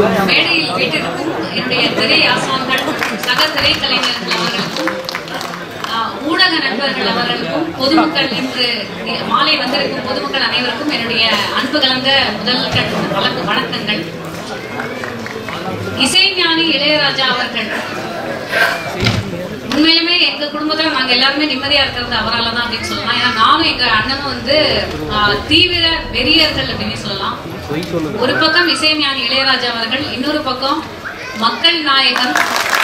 மேடையில் வீட்டிற்கும் என்னுடைய திரை ஆசான்கள் சக திரைக்கலைஞர்கள் அவர்களுக்கும் ஆஹ், ஊடக நண்பர்கள் அவர்களுக்கும் பொதுமக்கள் இன்று மாலை வந்திருக்கும் பொதுமக்கள் அனைவருக்கும் என்னுடைய அன்பு கலந்த முதல் கண் வழக்கு வணக்கங்கள் இசைஞானி இளையராஜா அவர்கள் உண்மையிலுமே எங்க குடும்பத்துல நாங்க எல்லாருமே நிம்மதியா இருக்கிறது அவரால தான் அப்படின்னு சொல்லலாம் ஏன்னா நானும் எங்க அண்ணனும் வந்து ஆஹ், தீவிர வெறியர்கள் அப்படின்னு சொல்லலாம் ஒரு பக்கம் இசைஞானி இளையராஜா அவர்கள் இன்னொரு பக்கம் மக்கள் நாயகன்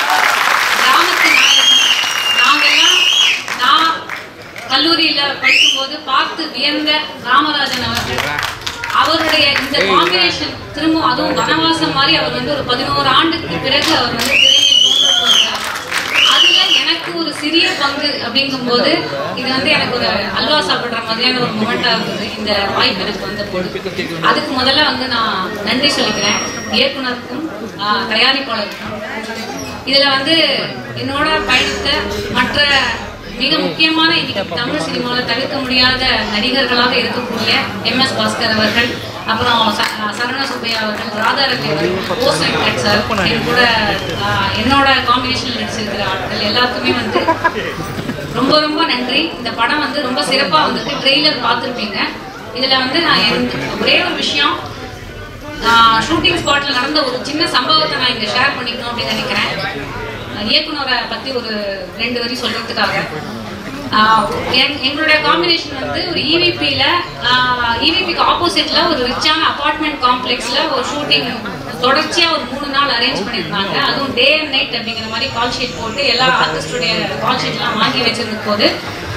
கிராமத்து நாயகன் நாங்கெல்லாம் நான் கல்லூரியில படிக்கும்போது பார்த்து வியந்த ராமராஜன் அவர்கள் அவருடைய இந்த காம்பினேஷன் திரும்ப அதுவும் வனவாசம் மாதிரி அவர் வந்து ஒரு பதினோரு ஆண்டுக்கு பிறகு அவர் வந்து திரையில் தோன்ற போகிறார் அதுல எனக்கு ஒரு சிறிய பங்கு அப்படிங்கும்போது இது வந்து எனக்கு ஒரு அல்வா சாப்பிடுற மாதிரியான ஒரு மொமெண்டா இருந்தது இந்த வாய்ப்பு எனக்கு வந்த போது அதுக்கு முதல்ல வந்து நான் நன்றி சொல்லிக்கிறேன் இயக்குனருக்கும் ஆஹ், தயாரிப்பாளருக்கும் இதுல வந்து என்னோட பயணித்த மற்ற மிக முக்கியமான இன்னைக்கு தமிழ் சினிமாவில் தவிர்க்க முடியாத நடிகர்களாக இருக்கக்கூடிய எம் எஸ் பாஸ்கர் அவர்கள் அப்புறம் ச- சரவண சுப்பையா அவர்கள் ராதாரவி அவர்கள் ஓ வெங்கட் சார் என் கூட ஆஹ், என்னோட காம்பினேஷன் நடிச்சிருக்கிற ஆட்கள் எல்லாருக்குமே வந்து ரொம்ப ரொம்ப நன்றி இந்த படம் வந்து ரொம்ப சிறப்பா வந்துட்டு ட்ரெய்லர் பார்த்துருப்பீங்க இதுல வந்து நான் எந்த- ஒரே ஒரு விஷயம் ஷூட்டிங் ஸ்பாட்ல நடந்த ஒரு சின்ன சம்பவத்தை நான் இங்க ஷேர் பண்ணிக்கணும் அப்படின்னு நினைக்கிறேன் அஹ் இயக்குனரை பத்தி ஒரு ரெண்டு வரி சொல்றதுக்காக ஆஹ் எங்- எங்களுடைய காம்பினேஷன் வந்து ஒரு இவிபியில இவிபிக்கு ஆப்போசிட்ல ஒரு ரிச்சான அபார்ட்மெண்ட் காம்ப்ளெக்ஸ்ல ஒரு ஷூட்டிங் தொடர்ச்சியா ஒரு மூணு நாள் அரேஞ்ச் பண்ணியிருந்தாங்க அதுவும் டே அண்ட் நைட் அப்படிங்கிற மாதிரி கால் ஷீட் போட்டு எல்லா ஆர்டிஸ்டுடைய கால் ஷீட்லாம் வாங்கி வச்சிருந்த போது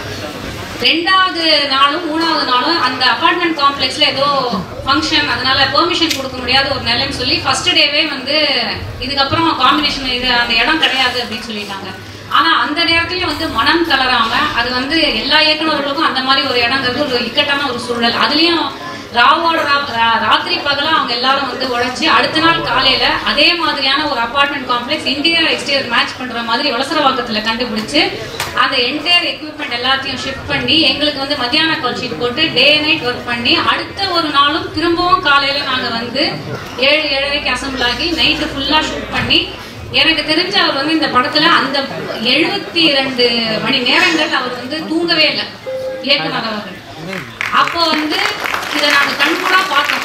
ரெண்டாவது நாளும் மூணாவது நாளும் அந்த அபார்ட்மெண்ட் காம்ப்ளெக்ஸ்ல ஏதோ ஃபங்க்ஷன் அதனால பெர்மிஷன் கொடுக்க முடியாத ஒரு நிலைன்னு சொல்லி ஃபர்ஸ்ட் டேவே வந்து இதுக்கப்புறம் காம்பினேஷன் இது அந்த இடம் கிடையாது அப்படின்னு சொல்லிட்டாங்க ஆனா அந்த நேரத்துலயும் வந்து மனம் தளராம அது வந்து எல்லா இயக்குநர்களுக்கும் அந்த மாதிரி ஒரு இடங்கிறது ஒரு இக்கட்டான ஒரு சூழல் அதுலயும் ராவோட ரா- ரா- ராத்திரி பகலா அவங்க எல்லாரும் வந்து உழைச்சி அடுத்த நாள் காலையில அதே மாதிரியான ஒரு apartment complex interior exterior match பண்ற மாதிரி வலசரவாக்கத்துல கண்டுபிடிச்சு அந்த என்டையர் எக்யூப்மெண்ட் எல்லாத்தையும் ஷிஃப்ட் பண்ணி எங்களுக்கு வந்து மத்தியான கால் ஷீட் போட்டு டே நைட் ஒர்க் பண்ணி அடுத்த ஒரு நாளும் திரும்பவும் காலையில நாங்க வந்து ஏழு ஏழரைக்கு அசம்பிள் ஆகி நைட்டு ஃபுல்லா ஷூட் பண்ணி எனக்கு தெரிஞ்ச அவர் வந்து இந்த படத்துல அந்த எழுபத்தி ரெண்டு மணி நேரங்கள் அவர் வந்து தூங்கவே இல்லை இயக்குனர் அவர்கள் அப்போ வந்து இதை நாங்க கண்கூடா பார்த்தோம்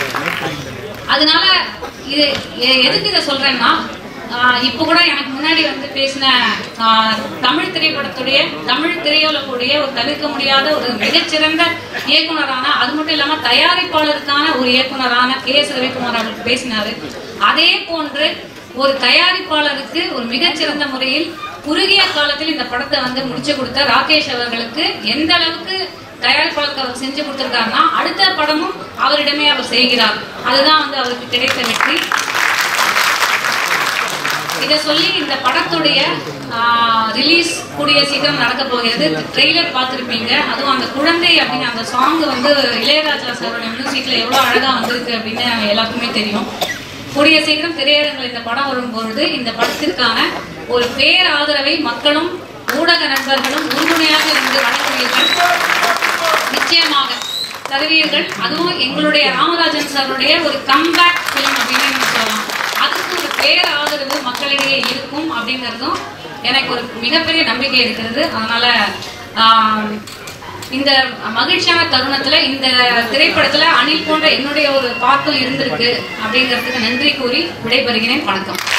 அதனால இது எ- எதுக்கு இதை சொல்றேன்னா ஆஹ் இப்ப கூட எனக்கு முன்னாடி வந்து பேசின ஆஹ், தமிழ் திரைப்படத்துடைய தமிழ் திரையுலகுடைய ஒரு தவிர்க்க முடியாத ஒரு மிகச்சிறந்த இயக்குனரான அது மட்டும் இல்லாம தயாரிப்பாளருக்கான ஒரு இயக்குனரான கே எஸ் ரவிக்குமார் அவர்கள் பேசினாரு அதே போன்று ஒரு தயாரிப்பாளருக்கு ஒரு மிகச்சிறந்த முறையில் குறுகிய காலத்தில் இந்த படத்தை வந்து முடிச்சு கொடுத்த ராகேஷ் அவர்களுக்கு எந்த அளவுக்கு தயாரிப்பாளருக்கு அவர் செஞ்சு கொடுத்திருக்காருன்னா அடுத்த படமும் அவரிடமே அவர் செய்கிறார் அதுதான் வந்து அவருக்கு கிடைத்த வெற்றி இதை சொல்லி இந்த படத்துடைய ரிலீஸ் கூடிய சீக்கிரம் நடக்க போகிறது ட்ரெய்லர் பார்த்துருப்பீங்க அதுவும் அந்த குழந்தை அப்படிங்கிற அந்த சாங் வந்து இளையராஜா சாரோட மியூசிக்ல எவ்வளோ அழகா வந்திருக்கு அப்படின்னு எல்லாருக்குமே தெரியும் கூடிய சீக்கிரம் திரையரங்கில் இந்த படம் வரும்பொழுது இந்த படத்திற்கான ஒரு பேர் ஆதரவை மக்களும் ஊடக நண்பர்களும் உறுதுணையாக இருந்து வழங்குவீர்கள் நிச்சயமாக தருவீர்கள் அதுவும் எங்களுடைய ராமராஜன் சாருடைய ஒரு கம்பேக் ஃபிலிம் அப்படின்னு நம்ம சொல்லலாம் அதுக்கு ஒரு பேர் ஆதரவு மக்களிடையே இருக்கும் அப்படிங்கிறதும் எனக்கு ஒரு மிகப்பெரிய நம்பிக்கை இருக்கிறது அதனால ஆஹ், இந்த மகிழ்ச்சியான தருணத்துல இந்த திரைப்படத்துல அனில் போன்ற என்னுடைய ஒரு பாட்டும் இருந்திருக்கு அப்படிங்கிறதுக்கு நன்றி கூறி விடைபெறுகிறேன் வணக்கம்